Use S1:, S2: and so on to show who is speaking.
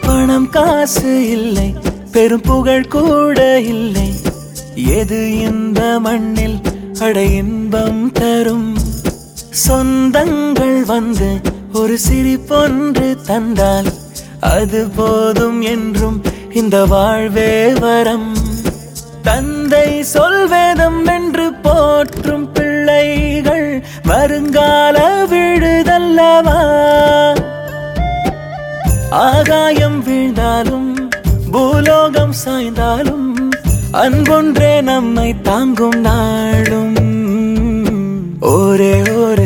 S1: பணம் காசு இல்லை பெரும் புகழ் கூட இல்லை எது இந்த மண்ணில் அட இன்பம் தரும் சொந்தங்கள் வந்து ஒரு சிரிப்பொன்று தந்தால் அது போதும் என்றும் இந்த வாழ்வே வரம் தந்தை சொல்வேதம் என்று போற்றும் பிள்ளைகள் வருங்கால விழுதல்லவா ஆகாயம் வீழ்ந்தாலும் பூலோகம் சாய்ந்தாலும் அன்பொன்றே நம்மை தாங்கும் நாளும் ஒரே ஒரு